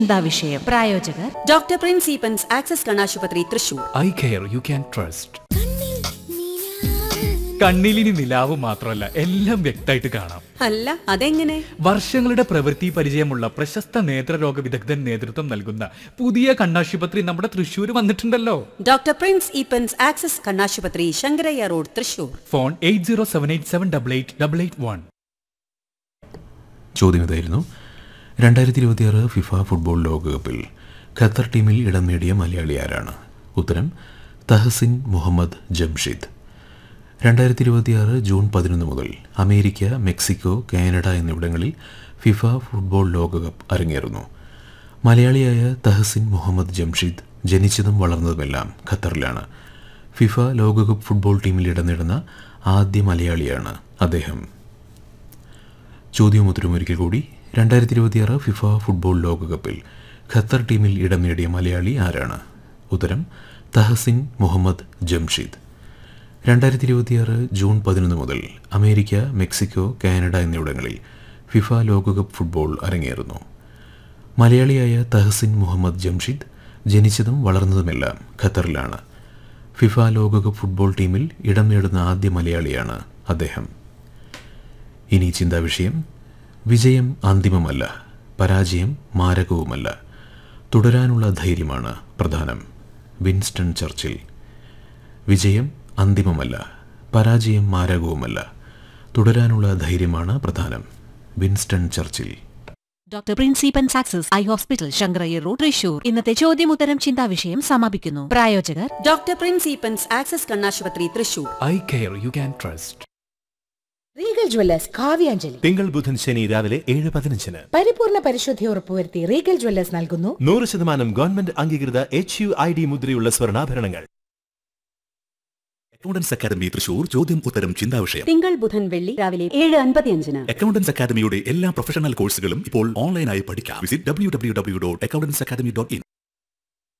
എന്താ വിഷയം പ്രായോജകർ ഡോക്ടർ പ്രിൻസ് ഈപ്പൻസ് ആക്സസ് കണ്ണാശുപത്രി Thrissur eye care you can trust കണ്ണിലിനി നിലാവ് മാത്രമല്ല എല്ലാം വ്യക്തമായിട്ട് കാണാം അല്ല അതെങ്ങനെ വർഷങ്ങളുടെ പ്രവൃത്തി പരിചയമുള്ള പ്രശസ്ത നേത്രരോഗ വിദഗ്ധൻ നേതൃത്വം നൽകുന്ന പുതിയ കണ്ണാശുപത്രി നമ്മുടെ തൃശ്ശൂർ വന്നിട്ടുണ്ടല്ലോ ഡോക്ടർ പ്രിൻസ് ഈപ്പൻസ് ആക്സസ് കണ്ണാശുപത്രി Sankarayya road Thrissur phone eight zero seven eight seven double eight double eight one ചോദ്യം ഇതായിരുന്നു രണ്ടായിരത്തി ഇരുപത്തിയാറ് ഫിഫ ഫുട്ബോൾ ലോകകപ്പിൽ ഖത്തർ ടീമിൽ ഇടം നേടിയ മലയാളി ആരാണ് ഉത്തരം തഹസിൻ മുഹമ്മദ് ജംഷിദ് രണ്ടായിരത്തി ഇരുപത്തിയാറ് ജൂൺ പതിനൊന്ന് മുതൽ അമേരിക്ക മെക്സിക്കോ കാനഡ എന്നിവിടങ്ങളിൽ ഫിഫ ഫുട്ബോൾ ലോകകപ്പ് അരങ്ങേറുന്നു മലയാളിയായ തഹസിൻ മുഹമ്മദ് ജംഷിദ് ജനിച്ചതും വളർന്നതുമെല്ലാം ഖത്തറിലാണ് ഫിഫ ലോകകപ്പ് ഫുട്ബോൾ ടീമിൽ ഇടം നേടുന്ന ആദ്യ മലയാളിയാണ് അദ്ദേഹം ചോദ്യവും ഉത്തരവും ഒരിക്കൽ കൂടി രണ്ടായിരത്തി ഇരുപത്തിയാറ് ഫിഫ ഫുട്ബോൾ ലോകകപ്പിൽ ഖത്തർ ടീമിൽ ഇടം നേടിയ മലയാളി ആരാണ് ഉത്തരം തഹസിൻ മുഹമ്മദ് ജംഷിദ് രണ്ടായിരത്തി ഇരുപത്തിയാറ് ജൂൺ പതിനൊന്ന് മുതൽ അമേരിക്ക മെക്സിക്കോ കാനഡ എന്നിവിടങ്ങളിൽ ഫിഫ ലോകകപ്പ് ഫുട്ബോൾ അരങ്ങേറുന്നു മലയാളിയായ തഹസിൻ മുഹമ്മദ് ജംഷിദ് ജനിച്ചതും വളർന്നതുമെല്ലാം ഖത്തറിലാണ് ഫിഫ ലോകകപ്പ് ഫുട്ബോൾ ടീമിൽ ഇടം നേടുന്ന ആദ്യ മലയാളിയാണ് അദ്ദേഹം ഇനി ചിന്താവിഷയം വിജയം അന്തിമമല്ല പരാജയം മാരകവുമല്ല തുടരാനുള്ള ധൈര്യമാണ് പ്രധാനം വിൻസ്റ്റൺ ചർച്ചിൽ വിജയം അന്തിമമല്ല പരാജയം മാരകവുമല്ല തുടരാനുള്ള ധൈര്യമാണ് പ്രധാനം വിൻസ്റ്റൺ ചർച്ചിൽ ഡോക്ടർ പ്രിൻസിപ്പൻ Access eye hospital Sankarayyar road Thrissur ഇന്നത്തെ ചോദ്യമുത്തരം ചിന്താവിഷയം സമാപിക്കുന്നു പ്രായോജകർ ഡോക്ടർ പ്രിൻസ് ഈപ്പൻസ് ആക്സസ് കണ്ണാശുപത്രി Thrissur eye care you can trust Regal Jewellers Kavyanjali തിങ്കൾ ബുധൻ ശനി രാവിലെ ഏഴ് പതിനഞ്ചിന് പരിപൂർണ പരിശുദ്ധി ഉറപ്പുവരുത്തി റീഗൽ ജ്വല്ലേഴ്സ് നൽകുന്നു നൂറ് ശതമാനം ഗവൺമെന്റ് അംഗീകൃത എച്ച് യു ഐ ഡി മുദ്രയുള്ള സ്വർണ്ണാഭരണങ്ങൾ അക്കൗണ്ടൻസ് അക്കാദമി തൃശൂർ ചോദ്യം ഉത്തരം ചിന്താവിഷയം തിങ്കൾ ബുധൻ വെള്ളി രാവിലെ ഏഴ് അൻപത്തിയഞ്ചിന് അക്കൗണ്ടൻസ് അക്കാദമിയുടെ എല്ലാ പ്രൊഫഷണൽ കോഴ്സുകളും ഇപ്പോൾ ഓൺലൈനായി പഠിക്കാം visit W W W dot accountants academy dot in